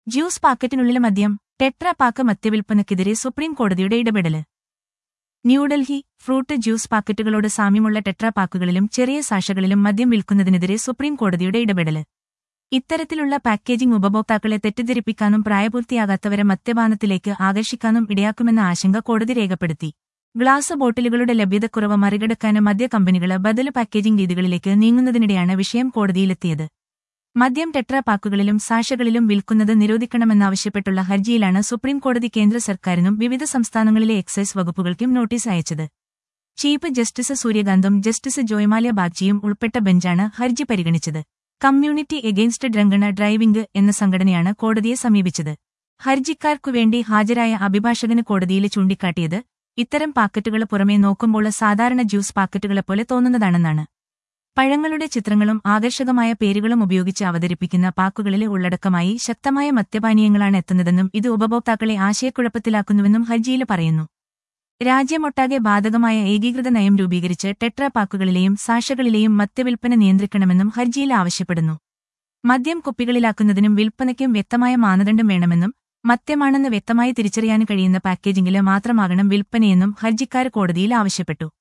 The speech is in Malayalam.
ജ്യൂസ് പാക്കറ്റിനുള്ളിലെ മദ്യം ടെട്ര പാക്ക് മദ്യവിൽപ്പനയ്ക്കെതിരെ സുപ്രീം കോടതിയുടെ ഇടപെടല് ന്യൂഡൽഹി ഫ്രൂട്ട് ജ്യൂസ് പാക്കറ്റുകളോട് സാമ്യമുള്ള ടെട്ര പാക്കുകളിലും ചെറിയ സാഷകളിലും മദ്യം വിൽക്കുന്നതിനെതിരെ സുപ്രീം കോടതിയുടെ ഇടപെടല് ഇത്തരത്തിലുള്ള പാക്കേജിംഗ് ഉപഭോക്താക്കളെ തെറ്റിദ്ധരിപ്പിക്കാനും പ്രായപൂർത്തിയാകാത്തവരെ മദ്യപാനത്തിലേക്ക് ആകർഷിക്കാനും ഇടയാക്കുമെന്ന ആശങ്ക കോടതി രേഖപ്പെടുത്തി ഗ്ലാസ് ബോട്ടിലുകളുടെ ലഭ്യതക്കുറവ് മറികടക്കാനും മദ്യ കമ്പനികൾ ബദല് പാക്കേജിംഗ് രീതികളിലേക്ക് നീങ്ങുന്നതിനിടെയാണ് വിഷയം കോടതിയിലെത്തിയത് മദ്യം ടെട്ര പാക്കുകളിലും സാഷകളിലും വിൽക്കുന്നത് നിരോധിക്കണമെന്നാവശ്യപ്പെട്ടുള്ള ഹർജിയിലാണ് സുപ്രീം കോടതി കേന്ദ്ര സർക്കാരിനും വിവിധ സംസ്ഥാനങ്ങളിലെ എക്സൈസ് വകുപ്പുകൾക്കും നോട്ടീസ് അയച്ചത് ചീഫ് ജസ്റ്റിസ് സൂര്യകാന്തും ജസ്റ്റിസ് ജോയ്മാല്യ ബാഗ്ചിയും ഉൾപ്പെട്ട ബെഞ്ചാണ് ഹർജി പരിഗണിച്ചത് കമ്മ്യൂണിറ്റി എഗെയിൻസ്റ്റ് ഡ്രങ്കണ ഡ്രൈവിംഗ് എന്ന സംഘടനയാണ് കോടതിയെ സമീപിച്ചത് ഹർജിക്കാർക്കുവേണ്ടി ഹാജരായ അഭിഭാഷകന് കോടതിയിൽ ചൂണ്ടിക്കാട്ടിയത് ഇത്തരം പാക്കറ്റുകൾ പുറമേ നോക്കുമ്പോൾ സാധാരണ ജ്യൂസ് പാക്കറ്റുകളെപ്പോലെ തോന്നുന്നതാണെന്നാണ് പഴങ്ങളുടെ ചിത്രങ്ങളും ആകർഷകമായ പേരുകളും ഉപയോഗിച്ച് അവതരിപ്പിക്കുന്ന പാക്കുകളിലെ ഉള്ളടക്കമായി ശക്തമായ മദ്യപാനീയങ്ങളാണ് എത്തുന്നതെന്നും ഇത് ഉപഭോക്താക്കളെ ആശയക്കുഴപ്പത്തിലാക്കുന്നുവെന്നും ഹർജിയിൽ പറയുന്നു രാജ്യമൊട്ടാകെ ബാധകമായ ഏകീകൃത നയം രൂപീകരിച്ച് ടെട്ര പാക്കുകളിലെയും സാഷകളിലെയും മദ്യവിൽപ്പന നിയന്ത്രിക്കണമെന്നും ഹർജിയിൽ ആവശ്യപ്പെടുന്നു മദ്യം കുപ്പികളിലാക്കുന്നതിനും വിൽപ്പനയ്ക്കും വ്യക്തമായ മാനദണ്ഡം വേണമെന്നും മദ്യമാണെന്ന് വ്യക്തമായി തിരിച്ചറിയാൻ കഴിയുന്ന പാക്കേജിംഗില് മാത്രമാകണം വിൽപ്പനയെന്നും ഹർജിക്കാർ കോടതിയിൽ ആവശ്യപ്പെട്ടു